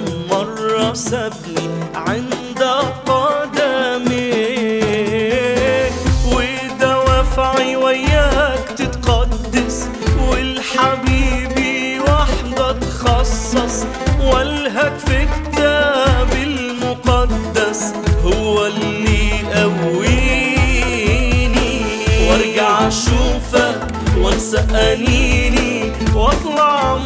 مرة سابني عند قدميه ودوافعي وياك تتقدس والحبيبي وحدة تخصص والهك في كتاب المقدس هو اللي يقويني وارجع اشوفك وانسى انيني واطلع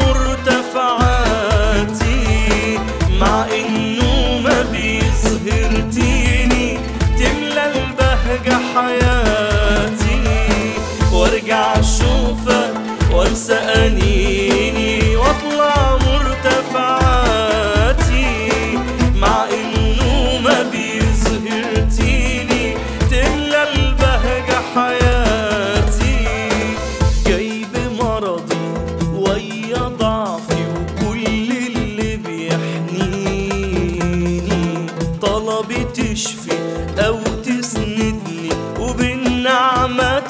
مرتفعاتي مع انه ما بيظهر تيني تملى البهجة حياتي وارجع اشوفك وانسى انيني واطلع مرتفعاتي مع انه ما بيظهر تيني تملى البهجة حياتي جايب مرضي ويا ضعفي وكل اللي بيحنيني طلبي تشفي او تسندني وبالنعمة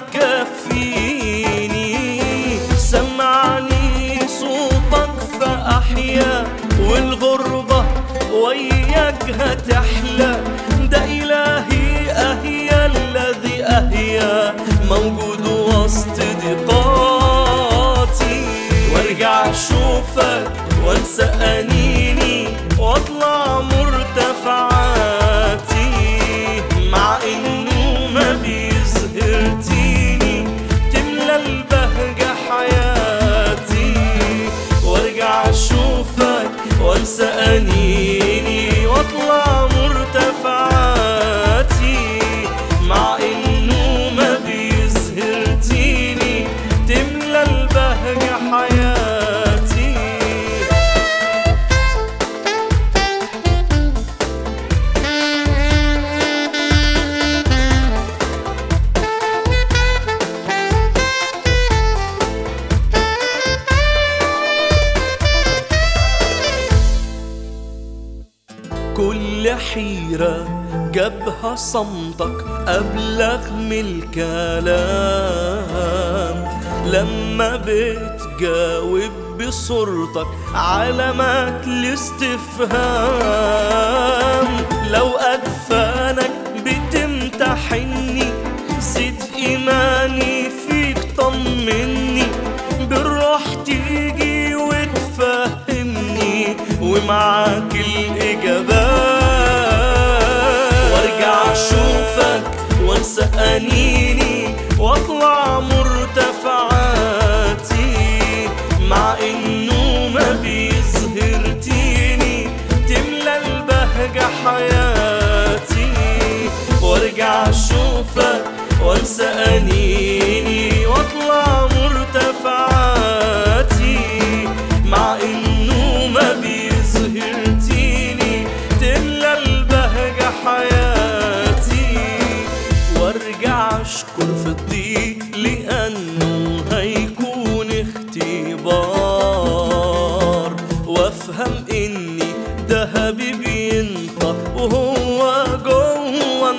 تكفيني سمعني صوتك فأحيا والغربة وياك هتحلى ده إلهي أهيا الذي أهيا موجود وسط ضيقاتي وارجع أشوفك وانسى أنيني واطلع مرتفعاتي مع إنه ما بيظهر تيني تملى البهجة حياتي وارجع أشوفك وانسى أنيني واطلع مرتفعاتي مع إنه ما بيظهر تيني تملى البهجة حياتي كل حيرة جابها صمتك أبلغ من الكلام لما بتجاوب بصورتك علامات الاستفهام لو أجفانك بتمتحني زيد إيماني فيك طمني بالروح تيجي وتفهمني ومعاك الإجابات وارجع أشوفك وانسى أنيني واطلع مرتفعاتي مع إنه ما بيظهر تيني تملى البهجة حياتي وارجع أشوفك وانسى أنيني واطلع مرتفعاتي مع إنه ما بيظهر تيني تملى البهجة حياتي وارجع اشكر في الضيق لانه هيكون اختبار وافهم اني ذهبي بينطق وهو جوه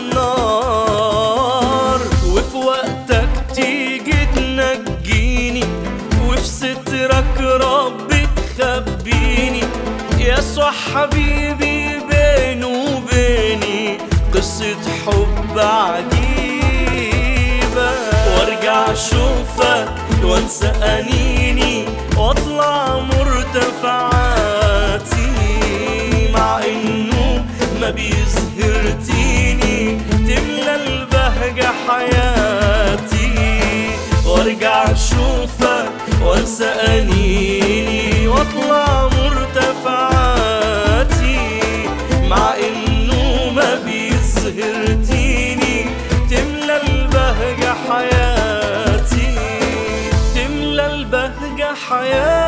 النار وفي وقتك تيجي تنجيني وفي سترك رب تخبيني يسوع حبيبي بينه وبيني قصة حب عجيبة وارجع اشوفك وانسى انيني واطلع مرتفعاتي مع انه ما بيظهر تيني تملى البهجة حياتي وارجع اشوفك وانسى انيني واطلع مرتفعاتي مع انه ما بيظهر تيني تملى البهجة حياتي تملى البهجة حياتي